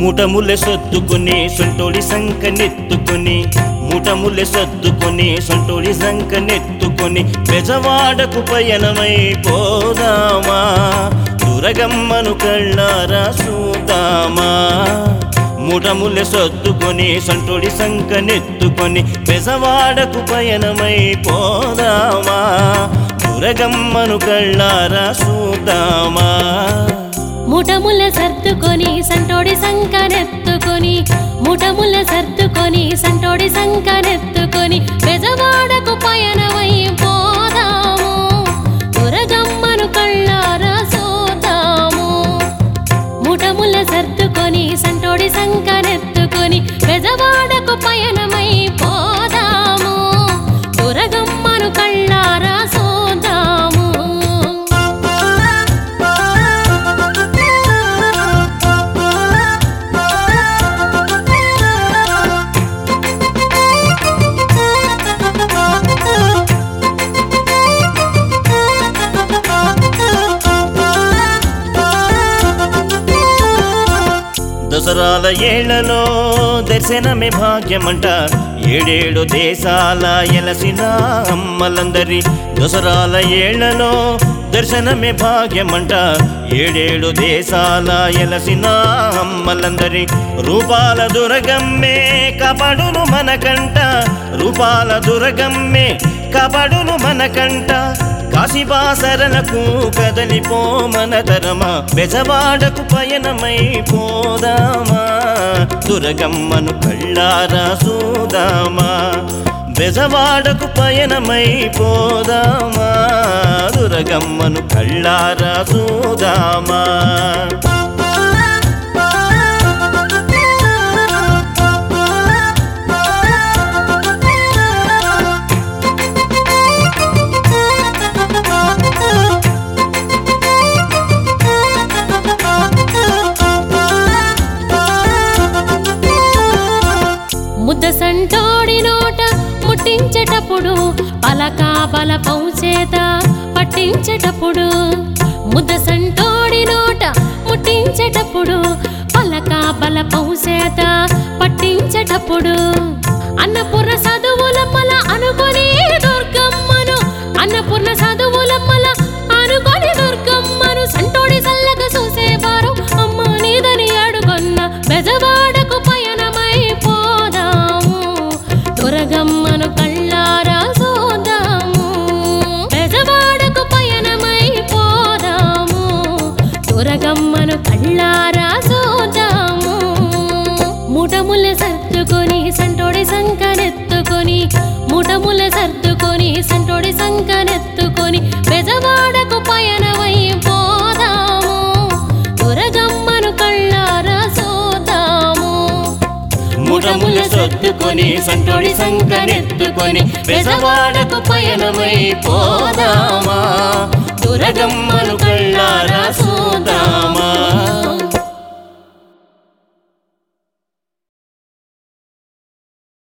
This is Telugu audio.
ముఠములె సొత్తుకుని సొంటోడి సంక నెత్తుకుని ముఠములె సొత్తుకుని సొంటోడి సంక నెత్తుకుని బెజవాడకు పయనమై పోదామా దురగమ్మను కళ్ళారా చూద్దామా ముఠములె సొత్తుకొని సంటోడి సంక నెత్తుకొని బెజవాడకు పయనమై పోదామా దురగమ్మను కళ్ళారా చూద్దామా ముఠముల సర్దుకొని సంటోడి సంకనెత్తుకొని ముఠముల సర్దుకొని సంటోడి సంకనెత్తుకొని బెజవాడకు పయనమై పోదాము దురగమ్మను కళ్ళారా సోదాము ముఠముల సర్దుకొని సంటోడి సంకనెత్తుకొని బెజవాడకు పయనమై పోదాము దురగమ్మను కళ్ళారా సోదాము దసరాల ఏళ్లలో దర్శనమే భాగ్యమంట ఏడేడు దేశాల ఎలసిన అమ్మలందరి దసరాల ఏళ్లలో దర్శనమే భాగ్యమంట ఏడేడు దేశాల ఎలసిన అమ్మలందరి రూపాల దురగమ్మే కపడును మనకంట రూపాల దురగమ్మే కపడును మనకంట కాశీబాసరణకు కదలిపో మన తరమా బెజవాడకు పయనమై పోదామా దురగమ్మను కళ్ళారా సూదామా బెజవాడకు పయనమై పోదామా దురగమ్మను కళ్ళారా సూదామా ముద్ద సంటోడి నోట ముట్టించేటప్పుడు పలక బల పౌచేత పట్టించేటప్పుడు ముద్ద సంటోడి నోట ముట్టించేటప్పుడు పలక బల పౌచేత పట్టించేటప్పుడు అన్నపూర్ణ చదువులమ్మల అనుకొని దుర్గమ్మను అన్నపూర్ణ చదువులమ్మల అనుకొని దుర్గమ్మను సంటోడి చల్లగా చూసేవారు అమ్మ నీదని అడుగొన్న బెజవాడకు పయనమై పోదాము దురగమ్మను కళ్ళారా చూద్దాము బెజవాడకు పయనమై పోదాము దురగమ్మను కళ్ళారా చూద్దాము ముఠముల సర్దుకొని సంటోడి సంకనెత్తుకొని ముఠముల సర్దుకొని సంటోడి సంకనెత్తుకొని బెజవాడకు పయనమై పోదాము దురగమ్మను కళ్ళారా చూద్దాము ముఠముల సొత్తుకొని సంటోడి సంకనెత్తుకొని బెజవాడకు పయనమై పోదామా దురగమ్మను కళ్ళారా సూదామా